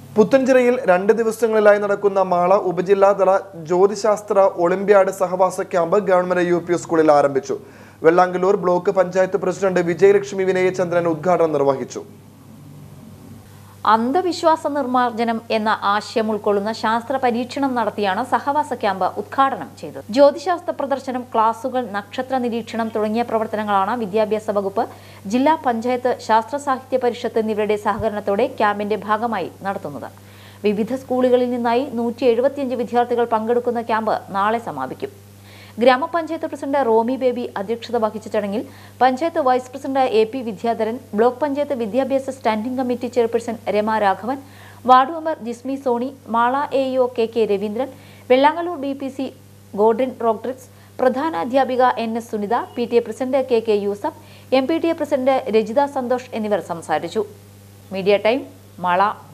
പുത്തഞ്ചിറയിൽ രണ്ട് ദിവസങ്ങളിലായി നടക്കുന്ന മാള ഉപജില്ലാതല ജ്യോതിശാസ്ത്ര ഒളിമ്പ്യാഡ് സഹവാസ ക്യാമ്പ് ഗവൺമെന്റ് യു പി സ്കൂളിൽ ആരംഭിച്ചു വെള്ളാങ്കല്ലൂർ ബ്ലോക്ക് പഞ്ചായത്ത് പ്രസിഡന്റ് വിജയലക്ഷ്മി വിനയചന്ദ്രൻ ഉദ്ഘാടനം നിർവഹിച്ചു അന്ധവിശ്വാസ നിർമ്മാർജ്ജനം എന്ന ആശയം ഉൾക്കൊള്ളുന്ന ശാസ്ത്ര പരീക്ഷണം നടത്തിയാണ് സഹവാസ ക്യാമ്പ് ഉദ്ഘാടനം ചെയ്തത് ജ്യോതിശാസ്ത്ര പ്രദർശനം ക്ലാസുകൾ നക്ഷത്ര നിരീക്ഷണം തുടങ്ങിയ പ്രവർത്തനങ്ങളാണ് വിദ്യാഭ്യാസ വകുപ്പ് ജില്ലാ പഞ്ചായത്ത് ശാസ്ത്ര സാഹിത്യ പരിഷത്ത് എന്നിവരുടെ സഹകരണത്തോടെ ക്യാമ്പിന്റെ ഭാഗമായി നടത്തുന്നത് വിവിധ സ്കൂളുകളിൽ നിന്നായി നൂറ്റി എഴുപത്തിയഞ്ച് വിദ്യാർത്ഥികൾ പങ്കെടുക്കുന്ന ക്യാമ്പ് നാളെ സമാപിക്കും ഗ്രാമപഞ്ചായത്ത് പ്രസിഡന്റ് റോമി ബേബി അധ്യക്ഷത വഹിച്ച ചടങ്ങിൽ panchayat vice president A P Vidyadharan block panchayat വിദ്യാഭ്യാസ standing committee chairperson Rama Raghavan ward member Jismi Soni Mala A EO K K Raveendran Vellangallur B P C Godrin Rodrigues പ്രധാന അധ്യാപിക N S Sunitha P T A president K K Yusuf M P T A president Rajitha Santhosh എന്നിവർ സംസാരിച്ചു media time Mala